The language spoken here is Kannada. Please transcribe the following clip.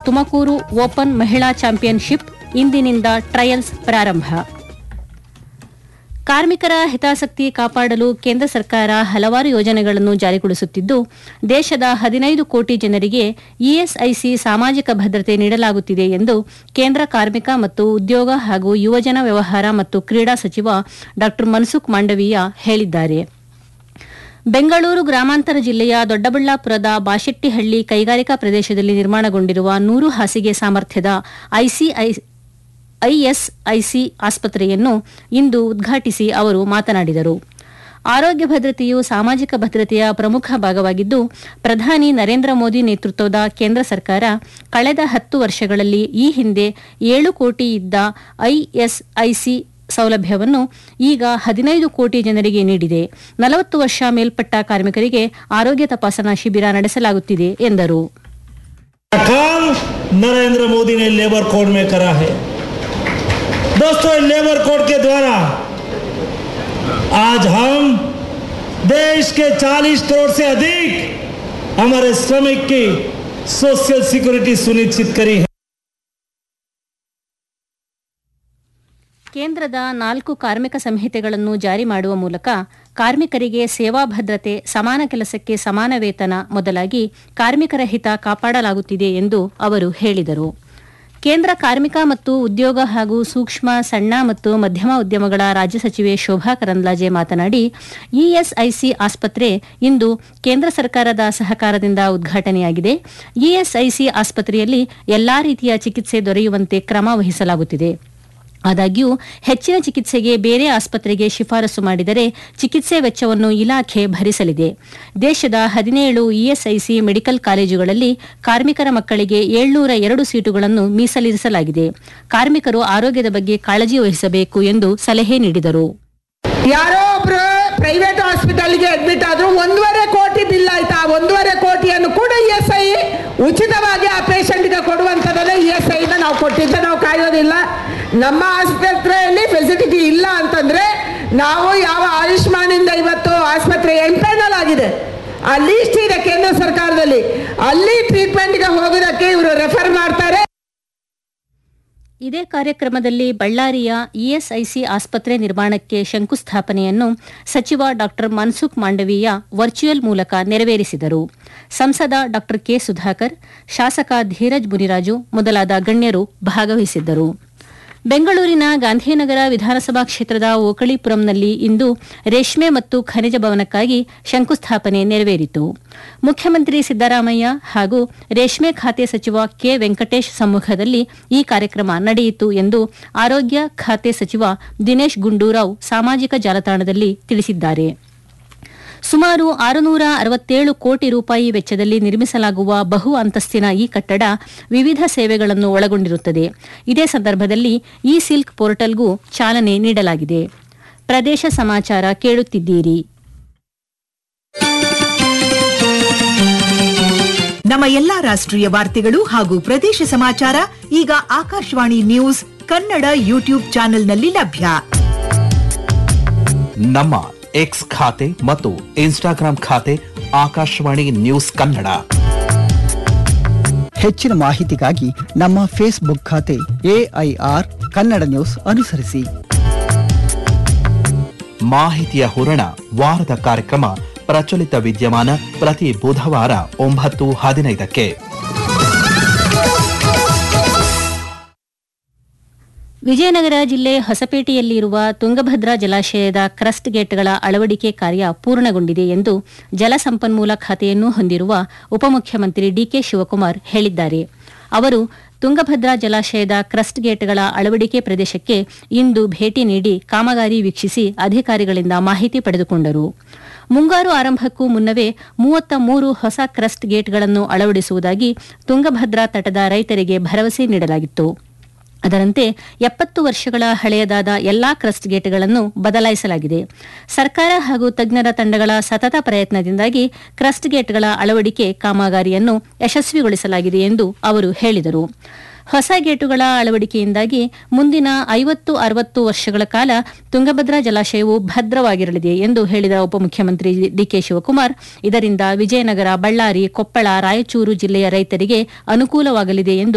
ತುಮಕೂರು ಓಪನ್ ಮಹಿಳಾ ಚಾಂಪಿಯನ್ಶಿಪ್ ಇಂದಿನಿಂದ ಟ್ರಯಲ್ಸ್ ಪ್ರಾರಂಭ ಕಾರ್ಮಿಕರ ಹಿತಾಸಕ್ತಿ ಕಾಪಾಡಲು ಕೇಂದ್ರ ಸರ್ಕಾರ ಹಲವಾರು ಯೋಜನೆಗಳನ್ನು ಜಾರಿಗೊಳಿಸುತ್ತಿದ್ದು ದೇಶದ ಹದಿನೈದು ಕೋಟಿ ಜನರಿಗೆ ಇಎಸ್ಐಸಿ ಸಾಮಾಜಿಕ ಭದ್ರತೆ ನೀಡಲಾಗುತ್ತಿದೆ ಎಂದು ಕೇಂದ್ರ ಕಾರ್ಮಿಕ ಮತ್ತು ಉದ್ಯೋಗ ಹಾಗೂ ಯುವಜನ ವ್ಯವಹಾರ ಮತ್ತು ಕ್ರೀಡಾ ಸಚಿವ ಡಾ ಮನ್ಸುಖ್ ಮಾಂಡವೀಯ ಹೇಳಿದ್ದಾರೆ ಬೆಂಗಳೂರು ಗ್ರಾಮಾಂತರ ಜಿಲ್ಲೆಯ ದೊಡ್ಡಬಳ್ಳಾಪುರದ ಬಾಶೆಟ್ಟಿಹಳ್ಳಿ ಕೈಗಾರಿಕಾ ಪ್ರದೇಶದಲ್ಲಿ ನಿರ್ಮಾಣಗೊಂಡಿರುವ ನೂರು ಹಾಸಿಗೆ ಸಾಮರ್ಥ್ಯದ ಐಸಿಐ ಐಎಸ್ಐಸಿ ಆಸ್ಪತ್ರೆಯನ್ನು ಇಂದು ಉದ್ಘಾಟಿಸಿ ಅವರು ಮಾತನಾಡಿದರು ಆರೋಗ್ಯ ಭದ್ರತೆಯು ಸಾಮಾಜಿಕ ಭದ್ರತೆಯ ಪ್ರಮುಖ ಭಾಗವಾಗಿದ್ದು ಪ್ರಧಾನಿ ನರೇಂದ್ರ ಮೋದಿ ನೇತೃತ್ವದ ಕೇಂದ್ರ ಸರ್ಕಾರ ಕಳೆದ ಹತ್ತು ವರ್ಷಗಳಲ್ಲಿ ಈ ಹಿಂದೆ ಏಳು ಕೋಟಿ ಇದ್ದ ಐಎಸ್ಐಸಿ ಸೌಲಭ್ಯವನ್ನು ಈಗ ಹದಿನೈದು ಕೋಟಿ ಜನರಿಗೆ ನೀಡಿದೆ ನಲವತ್ತು ವರ್ಷ ಮೇಲ್ಪಟ್ಟ ಕಾರ್ಮಿಕರಿಗೆ ಆರೋಗ್ಯ ತಪಾಸಣಾ ಶಿಬಿರ ನಡೆಸಲಾಗುತ್ತಿದೆ ಎಂದರು काम नरेंद्र मोदी ने लेबर कोड में करा है दोस्तों इस लेबर कोड के द्वारा आज हम देश के 40 करोड़ से अधिक हमारे श्रमिक की सोशल सिक्योरिटी सुनिश्चित करी है ಕೇಂದ್ರದ ನಾಲ್ಕು ಕಾರ್ಮಿಕ ಸಂಹಿತೆಗಳನ್ನು ಜಾರಿ ಮಾಡುವ ಮೂಲಕ ಕಾರ್ಮಿಕರಿಗೆ ಸೇವಾ ಭದ್ರತೆ ಸಮಾನ ಕೆಲಸಕ್ಕೆ ಸಮಾನ ವೇತನ ಮೊದಲಾಗಿ ಕಾರ್ಮಿಕರ ಹಿತ ಕಾಪಾಡಲಾಗುತ್ತಿದೆ ಎಂದು ಅವರು ಹೇಳಿದರು ಕೇಂದ್ರ ಕಾರ್ಮಿಕ ಮತ್ತು ಉದ್ಯೋಗ ಹಾಗೂ ಸೂಕ್ಷ್ಮ ಸಣ್ಣ ಮತ್ತು ಮಧ್ಯಮ ಉದ್ಯಮಗಳ ರಾಜ್ಯ ಸಚಿವೆ ಶೋಭಾ ಕರಂದ್ಲಾಜೆ ಮಾತನಾಡಿ ಇಎಸ್ಐಸಿ ಆಸ್ಪತ್ರೆ ಇಂದು ಕೇಂದ್ರ ಸರ್ಕಾರದ ಸಹಕಾರದಿಂದ ಉದ್ಘಾಟನೆಯಾಗಿದೆ ಇಎಸ್ಐಸಿ ಆಸ್ಪತ್ರೆಯಲ್ಲಿ ಎಲ್ಲಾ ರೀತಿಯ ಚಿಕಿತ್ಸೆ ದೊರೆಯುವಂತೆ ಕ್ರಮ ವಹಿಸಲಾಗುತ್ತಿದೆ ಆದಾಗ್ಯೂ ಹೆಚ್ಚಿನ ಚಿಕಿತ್ಸೆಗೆ ಬೇರೆ ಆಸ್ಪತ್ರೆಗೆ ಶಿಫಾರಸು ಮಾಡಿದರೆ ಚಿಕಿತ್ಸೆ ವೆಚ್ಚವನ್ನು ಇಲಾಖೆ ಭರಿಸಲಿದೆ ದೇಶದ ಹದಿನೇಳು ಇಎಸ್ಐಸಿ ಮೆಡಿಕಲ್ ಕಾಲೇಜುಗಳಲ್ಲಿ ಕಾರ್ಮಿಕರ ಮಕ್ಕಳಿಗೆ ಏಳ್ನೂರ ಎರಡು ಸೀಟುಗಳನ್ನು ಮೀಸಲಿರಿಸಲಾಗಿದೆ ಕಾರ್ಮಿಕರು ಆರೋಗ್ಯದ ಬಗ್ಗೆ ಕಾಳಜಿ ವಹಿಸಬೇಕು ಎಂದು ಸಲಹೆ ನೀಡಿದರು ಯಾರೋ ಒಬ್ರು ಪ್ರೈವೇಟ್ ಹಾಸ್ಪಿಟಲ್ಗೆ ಅಡ್ಮಿಟ್ ಆದ್ರು ಒಂದೂವರೆ ಕೋಟಿ ಬಿಲ್ ಆಯ್ತಾ ಆ ಒಂದೂವರೆ ಕೋಟಿಯನ್ನು ಕೂಡ ಇ ಎಸ್ ಐ ಉಚಿತವಾಗಿ ಆ ಪೇಷಂಟ್ಗೆ ಕೊಡುವಂಥದ್ದನ್ನ ಇ ಎಸ್ ಐನ ನಾವು ಕೊಟ್ಟಿದ್ದ ನಾವು ಕಾಯೋದಿಲ್ಲ ನಮ್ಮ ಆಸ್ಪತ್ರೆಯಲ್ಲಿ ಫೆಸಿಲಿಟಿ ಇಲ್ಲ ಅಂತಂದ್ರೆ ನಾವು ಯಾವ ಆಯುಷ್ಮಾನಿಂದ ಇವತ್ತು ಆಸ್ಪತ್ರೆ ಎಂಪೆನಲ್ ಆಗಿದೆ ಆ ಲೀಸ್ಟ್ ಇದೆ ಕೇಂದ್ರ ಸರ್ಕಾರದಲ್ಲಿ ಅಲ್ಲಿ ಟ್ರೀಟ್ಮೆಂಟ್ಗೆ ಹೋಗೋದಕ್ಕೆ ಇವರು ರೆಫರ್ ಮಾಡ್ತಾರೆ ಇದೇ ಕಾರ್ಯಕ್ರಮದಲ್ಲಿ ಬಳ್ಳಾರಿಯ ಇಎಸ್ಐಸಿ ಆಸ್ಪತ್ರೆ ನಿರ್ಮಾಣಕ್ಕೆ ಶಂಕುಸ್ಥಾಪನೆಯನ್ನು ಸಚಿವ ಡಾ ಮನ್ಸುಖ್ ಮಾಂಡವೀಯ ವರ್ಚುವಲ್ ಮೂಲಕ ನೆರವೇರಿಸಿದರು ಸಂಸದ ಡಾ ಕೆ ಸುಧಾಕರ್ ಶಾಸಕ ಧೀರಜ್ ಮುನಿರಾಜು ಮೊದಲಾದ ಗಣ್ಯರು ಭಾಗವಹಿಸಿದ್ದರು ಬೆಂಗಳೂರಿನ ಗಾಂಧಿನಗರ ವಿಧಾನಸಭಾ ಕ್ಷೇತ್ರದ ಓಕಳಿಪುರಂನಲ್ಲಿ ಇಂದು ರೇಷ್ಮೆ ಮತ್ತು ಖನಿಜ ಭವನಕ್ಕಾಗಿ ಶಂಕುಸ್ಥಾಪನೆ ನೆರವೇರಿತು ಮುಖ್ಯಮಂತ್ರಿ ಸಿದ್ದರಾಮಯ್ಯ ಹಾಗೂ ರೇಷ್ಮೆ ಖಾತೆ ಸಚಿವ ಕೆ ವೆಂಕಟೇಶ್ ಸಮ್ಮುಖದಲ್ಲಿ ಈ ಕಾರ್ಯಕ್ರಮ ನಡೆಯಿತು ಎಂದು ಆರೋಗ್ಯ ಖಾತೆ ಸಚಿವ ದಿನೇಶ್ ಗುಂಡೂರಾವ್ ಸಾಮಾಜಿಕ ಜಾಲತಾಣದಲ್ಲಿ ತಿಳಿಸಿದ್ದಾರೆ ಸುಮಾರು ಆರುನೂರ ಅರವತ್ತೇಳು ಕೋಟಿ ರೂಪಾಯಿ ವೆಚ್ಚದಲ್ಲಿ ನಿರ್ಮಿಸಲಾಗುವ ಬಹು ಅಂತಸ್ತಿನ ಈ ಕಟ್ಟಡ ವಿವಿಧ ಸೇವೆಗಳನ್ನು ಒಳಗೊಂಡಿರುತ್ತದೆ ಇದೇ ಸಂದರ್ಭದಲ್ಲಿ ಇ ಸಿಲ್ಕ್ ಪೋರ್ಟಲ್ಗೂ ಚಾಲನೆ ನೀಡಲಾಗಿದೆ ಪ್ರದೇಶ ಸಮಾಚಾರ ಕೇಳುತ್ತಿದ್ದೀರಿ ನಮ್ಮ ಎಲ್ಲಾ ರಾಷ್ಟ್ರೀಯ ವಾರ್ತೆಗಳು ಹಾಗೂ ಪ್ರದೇಶ ಸಮಾಚಾರ ಈಗ ಆಕಾಶವಾಣಿ ನ್ಯೂಸ್ ಕನ್ನಡ ಯೂಟ್ಯೂಬ್ ಚಾನೆಲ್ನಲ್ಲಿ ಲಭ್ಯ ನಮ್ಮ ಎಕ್ಸ್ ಖಾತೆ ಮತ್ತು ಇನ್ಸ್ಟಾಗ್ರಾಂ ಖಾತೆ ಆಕಾಶವಾಣಿ ನ್ಯೂಸ್ ಕನ್ನಡ ಹೆಚ್ಚಿನ ಮಾಹಿತಿಗಾಗಿ ನಮ್ಮ ಫೇಸ್ಬುಕ್ ಖಾತೆ ಎಐಆರ್ ಕನ್ನಡ ನ್ಯೂಸ್ ಅನುಸರಿಸಿ ಮಾಹಿತಿಯ ಹೂರಣ ವಾರದ ಕಾರ್ಯಕ್ರಮ ಪ್ರಚಲಿತ ವಿದ್ಯಮಾನ ಪ್ರತಿ ಬುಧವಾರ ಒಂಬತ್ತು ಹದಿನೈದಕ್ಕೆ ವಿಜಯನಗರ ಜಿಲ್ಲೆ ಹೊಸಪೇಟೆಯಲ್ಲಿರುವ ತುಂಗಭದ್ರಾ ಜಲಾಶಯದ ಕ್ರಸ್ಟ್ ಗೇಟ್ಗಳ ಅಳವಡಿಕೆ ಕಾರ್ಯ ಪೂರ್ಣಗೊಂಡಿದೆ ಎಂದು ಜಲಸಂಪನ್ಮೂಲ ಖಾತೆಯನ್ನು ಹೊಂದಿರುವ ಉಪಮುಖ್ಯಮಂತ್ರಿ ಡಿಕೆ ಶಿವಕುಮಾರ್ ಹೇಳಿದ್ದಾರೆ ಅವರು ತುಂಗಭದ್ರಾ ಜಲಾಶಯದ ಕ್ರಸ್ಟ್ ಗೇಟ್ಗಳ ಅಳವಡಿಕೆ ಪ್ರದೇಶಕ್ಕೆ ಇಂದು ಭೇಟಿ ನೀಡಿ ಕಾಮಗಾರಿ ವೀಕ್ಷಿಸಿ ಅಧಿಕಾರಿಗಳಿಂದ ಮಾಹಿತಿ ಪಡೆದುಕೊಂಡರು ಮುಂಗಾರು ಆರಂಭಕ್ಕೂ ಮುನ್ನವೇ ಮೂವತ್ತ ಮೂರು ಹೊಸ ಕ್ರಸ್ಟ್ ಗೇಟ್ಗಳನ್ನು ಅಳವಡಿಸುವುದಾಗಿ ತುಂಗಭದ್ರಾ ತಟದ ರೈತರಿಗೆ ಭರವಸೆ ನೀಡಲಾಗಿತ್ತು ಅದರಂತೆ ಎಪ್ಪತ್ತು ವರ್ಷಗಳ ಹಳೆಯದಾದ ಎಲ್ಲಾ ಕ್ರಸ್ಟ್ ಗೇಟ್ಗಳನ್ನು ಬದಲಾಯಿಸಲಾಗಿದೆ ಸರ್ಕಾರ ಹಾಗೂ ತಜ್ಞರ ತಂಡಗಳ ಸತತ ಪ್ರಯತ್ನದಿಂದಾಗಿ ಕ್ರಸ್ಟ್ ಗೇಟ್ಗಳ ಅಳವಡಿಕೆ ಕಾಮಗಾರಿಯನ್ನು ಯಶಸ್ವಿಗೊಳಿಸಲಾಗಿದೆ ಎಂದು ಅವರು ಹೇಳಿದರು ಹೊಸ ಗೇಟುಗಳ ಅಳವಡಿಕೆಯಿಂದಾಗಿ ಮುಂದಿನ ಐವತ್ತು ಅರವತ್ತು ವರ್ಷಗಳ ಕಾಲ ತುಂಗಭದ್ರಾ ಜಲಾಶಯವು ಭದ್ರವಾಗಿರಲಿದೆ ಎಂದು ಹೇಳಿದ ಉಪಮುಖ್ಯಮಂತ್ರಿ ಡಿಕೆ ಶಿವಕುಮಾರ್ ಇದರಿಂದ ವಿಜಯನಗರ ಬಳ್ಳಾರಿ ಕೊಪ್ಪಳ ರಾಯಚೂರು ಜಿಲ್ಲೆಯ ರೈತರಿಗೆ ಅನುಕೂಲವಾಗಲಿದೆ ಎಂದು